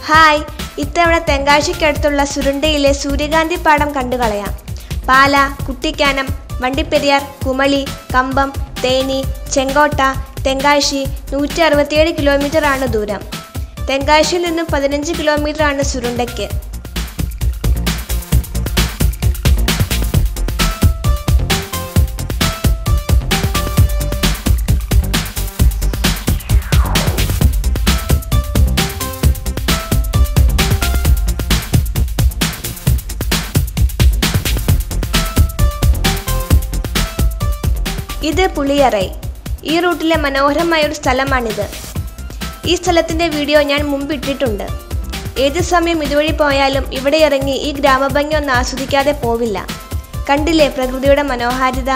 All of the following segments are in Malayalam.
ഹായ് ഇത്തവണ തെങ്കാശിക്കടുത്തുള്ള സുരുണ്ടയിലെ സൂര്യകാന്തി പാടം കണ്ടുകളയാം പാല കുട്ടിക്കാനം വണ്ടിപ്പെരിയാർ കുമളി കമ്പം തേനി ചെങ്കോട്ട തെങ്കാശി നൂറ്റി അറുപത്തിയേഴ് കിലോമീറ്റർ ആണ് ദൂരം തെങ്കാശിയിൽ നിന്നും പതിനഞ്ച് കിലോമീറ്റർ ആണ് സുരുണ്ടയ്ക്ക് ഇത് പുളിയറൈ ഈ റൂട്ടിലെ മനോഹരമായ ഒരു സ്ഥലമാണിത് ഈ സ്ഥലത്തിൻ്റെ വീഡിയോ ഞാൻ മുമ്പ് ഇട്ടിട്ടുണ്ട് ഏത് സമയം ഇതുവഴി പോയാലും ഇവിടെ ഇറങ്ങി ഈ ഗ്രാമഭംഗി ഒന്ന് ആസ്വദിക്കാതെ പോവില്ല കണ്ടില്ലേ പ്രകൃതിയുടെ മനോഹാരിത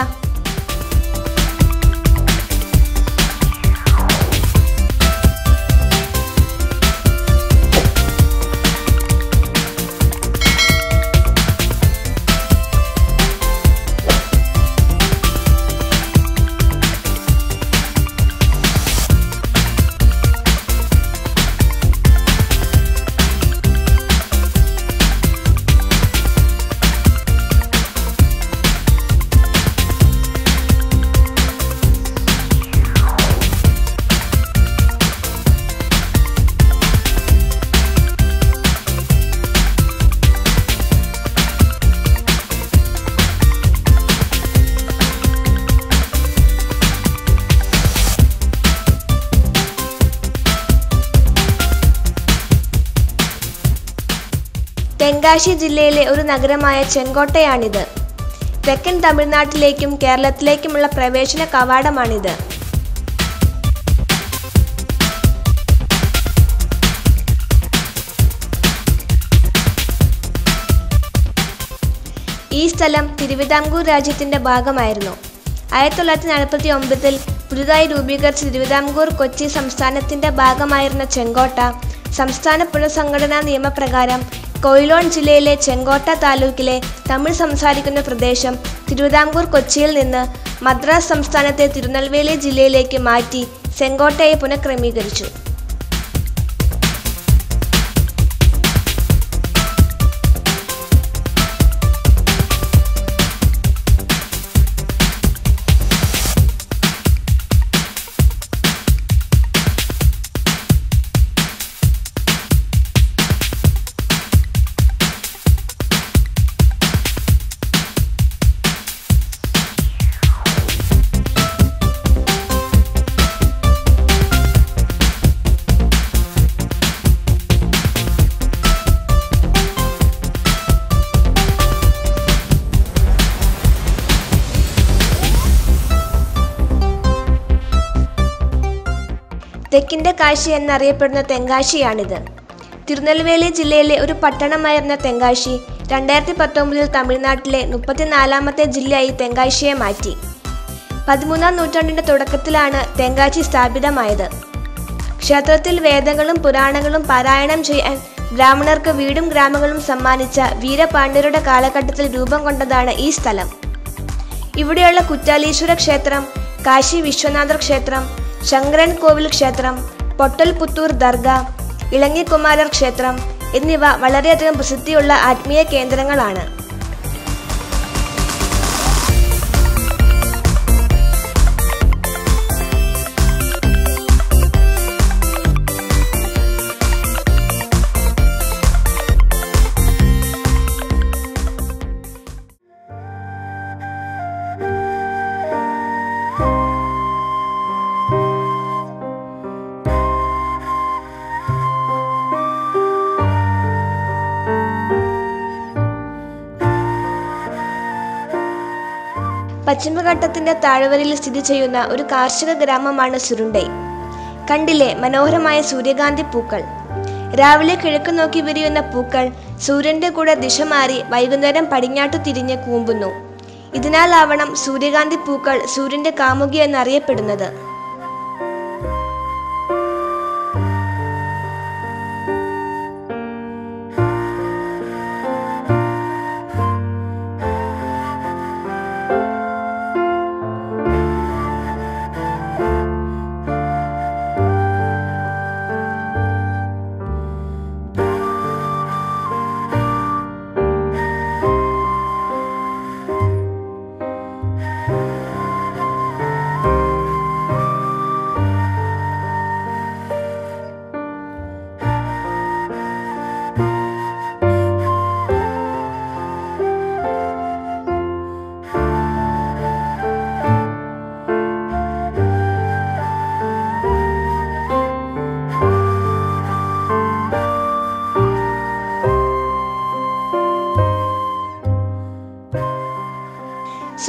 തെങ്കാശി ജില്ലയിലെ ഒരു നഗരമായ ചെങ്കോട്ടയാണിത് തെക്കൻ തമിഴ്നാട്ടിലേക്കും കേരളത്തിലേക്കുമുള്ള പ്രവേശന കവാടമാണിത് ഈ സ്ഥലം തിരുവിതാംകൂർ രാജ്യത്തിന്റെ ഭാഗമായിരുന്നു ആയിരത്തി തൊള്ളായിരത്തി നാൽപ്പത്തി ഒമ്പതിൽ പുതുതായി രൂപീകരിച്ച തിരുവിതാംകൂർ കൊച്ചി സംസ്ഥാനത്തിന്റെ ഭാഗമായിരുന്ന ചെങ്കോട്ട സംസ്ഥാന പുനഃസംഘടനാ നിയമപ്രകാരം കൊയിലോൺ ജില്ലയിലെ ചെങ്കോട്ട താലൂക്കിലെ തമിഴ് സംസാരിക്കുന്ന പ്രദേശം തിരുവിതാംകൂർ കൊച്ചിയിൽ നിന്ന് മദ്രാസ് സംസ്ഥാനത്തെ തിരുനെൽവേലി ജില്ലയിലേക്ക് മാറ്റി ചെങ്കോട്ടയെ പുനഃക്രമീകരിച്ചു തെക്കിന്റെ കാശി എന്നറിയപ്പെടുന്ന തെങ്കാശിയാണിത് തിരുനെൽവേലി ജില്ലയിലെ ഒരു പട്ടണമായിരുന്ന തെങ്കാശി രണ്ടായിരത്തി പത്തൊമ്പതിൽ തമിഴ്നാട്ടിലെ മുപ്പത്തിനാലാമത്തെ ജില്ലയായി തെങ്കാശിയെ മാറ്റി പതിമൂന്നാം നൂറ്റാണ്ടിന്റെ തുടക്കത്തിലാണ് തെങ്കാശി സ്ഥാപിതമായത് ക്ഷേത്രത്തിൽ വേദങ്ങളും പുരാണങ്ങളും പാരായണം ചെയ്യാൻ ബ്രാഹ്മണർക്ക് വീടും ഗ്രാമങ്ങളും സമ്മാനിച്ച വീരപാണ്ഡ്യരുടെ കാലഘട്ടത്തിൽ രൂപം കൊണ്ടതാണ് ഈ സ്ഥലം ഇവിടെയുള്ള കുറ്റാലീശ്വര ക്ഷേത്രം കാശി വിശ്വനാഥർ ക്ഷേത്രം ശങ്കരൻ കോവിൽ ക്ഷേത്രം പൊട്ടൽ പുത്തൂർ ദർഗ ഇളങ്ങിക്കുമാരർ ക്ഷേത്രം എന്നിവ വളരെയധികം പ്രസിദ്ധിയുള്ള ആത്മീയ കേന്ദ്രങ്ങളാണ് പശ്ചിമഘട്ടത്തിന്റെ താഴ്വരയിൽ സ്ഥിതി ചെയ്യുന്ന ഒരു കാർഷിക ഗ്രാമമാണ് സുരുണ്ടൈ കണ്ടില്ലേ മനോഹരമായ സൂര്യകാന്തി പൂക്കൾ രാവിലെ കിഴക്ക് നോക്കി വിരിയുന്ന പൂക്കൾ സൂര്യന്റെ കൂടെ ദിശ മാറി വൈകുന്നേരം പടിഞ്ഞാട്ടു തിരിഞ്ഞ് കൂമ്പുന്നു ഇതിനാലാവണം സൂര്യകാന്തി പൂക്കൾ സൂര്യന്റെ കാമുകി എന്നറിയപ്പെടുന്നത്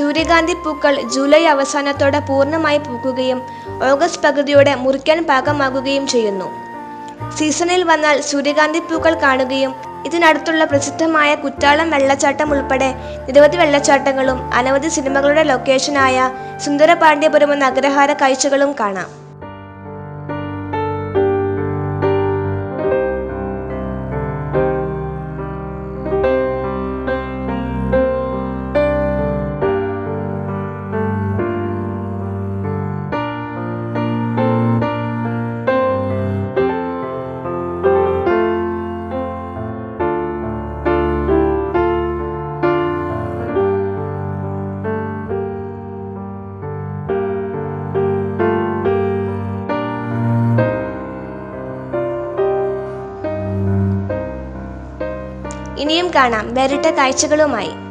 സൂര്യകാന്തി പൂക്കൾ ജൂലൈ അവസാനത്തോടെ പൂർണ്ണമായി പൂക്കുകയും ഓഗസ്റ്റ് പകുതിയോടെ മുറിക്കാൻ പാകമാകുകയും ചെയ്യുന്നു സീസണിൽ വന്നാൽ സൂര്യകാന്തി പൂക്കൾ കാണുകയും ഇതിനടുത്തുള്ള പ്രസിദ്ധമായ കുറ്റാളം വെള്ളച്ചാട്ടം ഉൾപ്പെടെ നിരവധി വെള്ളച്ചാട്ടങ്ങളും അനവധി സിനിമകളുടെ ലൊക്കേഷനായ സുന്ദരപാണ്ഡ്യപുരം എന്ന അഗ്രഹാര കാഴ്ചകളും കാണാം ഇനിയും കാണാം വേറിട്ട കാഴ്ചകളുമായി